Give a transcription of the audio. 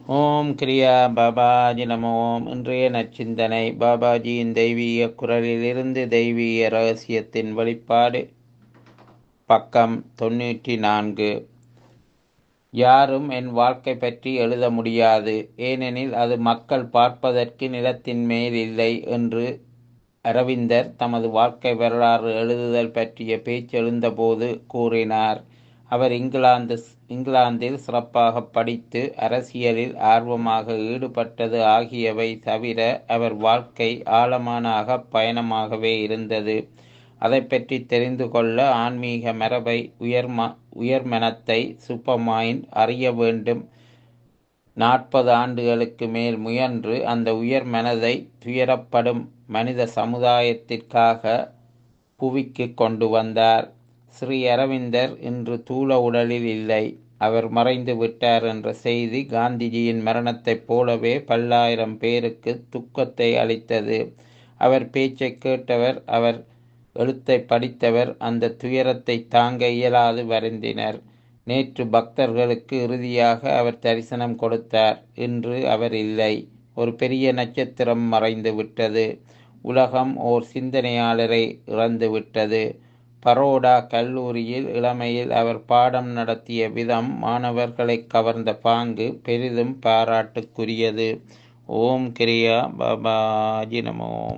ஓம் கிரியா பாபாஜி நம ஓம் இன்றைய நச்சிந்தனை பாபாஜியின் தெய்வீக குரலிலிருந்து தெய்வீக ரகசியத்தின் வெளிப்பாடு பக்கம் தொண்ணூற்றி நான்கு யாரும் என் வாழ்க்கை பற்றி எழுத முடியாது ஏனெனில் அது மக்கள் பார்ப்பதற்கு நிலத்தின் மேல் இல்லை என்று அரவிந்தர் தமது வாழ்க்கை வரலாறு எழுதுதல் பற்றிய பேச்செழுந்தபோது கூறினார் அவர் இங்கிலாந்து இங்கிலாந்தில் சிறப்பாக படித்து அரசியலில் ஆர்வமாக ஈடுபட்டது ஆகியவை தவிர அவர் வாழ்க்கை ஆழமான அகப்பயணமாகவே இருந்தது அதை பற்றி தெரிந்து கொள்ள ஆன்மீக மரபை உயர்ம உயர்மனத்தை சூப்பர்மைண்ட் அறிய வேண்டும் நாற்பது ஆண்டுகளுக்கு மேல் முயன்று அந்த உயர் மனதை துயரப்படும் மனித சமுதாயத்திற்காக புவிக்கு கொண்டு வந்தார் ஸ்ரீ அரவிந்தர் இன்று தூள உடலில் இல்லை அவர் மறைந்து விட்டார் என்ற செய்தி காந்திஜியின் மரணத்தைப் போலவே பல்லாயிரம் பேருக்கு துக்கத்தை அளித்தது அவர் பேச்சை கேட்டவர் அவர் எழுத்தை படித்தவர் அந்த துயரத்தை தாங்க இயலாது வருந்தினர் நேற்று பக்தர்களுக்கு இறுதியாக அவர் தரிசனம் கொடுத்தார் இன்று அவர் இல்லை ஒரு பெரிய நட்சத்திரம் மறைந்து விட்டது உலகம் ஓர் சிந்தனையாளரை இழந்து விட்டது பரோடா கல்லூரியில் இளமையில் அவர் பாடம் நடத்திய விதம் மாணவர்களை கவர்ந்த பாங்கு பெரிதும் பாராட்டுக்குரியது ஓம் கிரியா பாபாஜி நமோ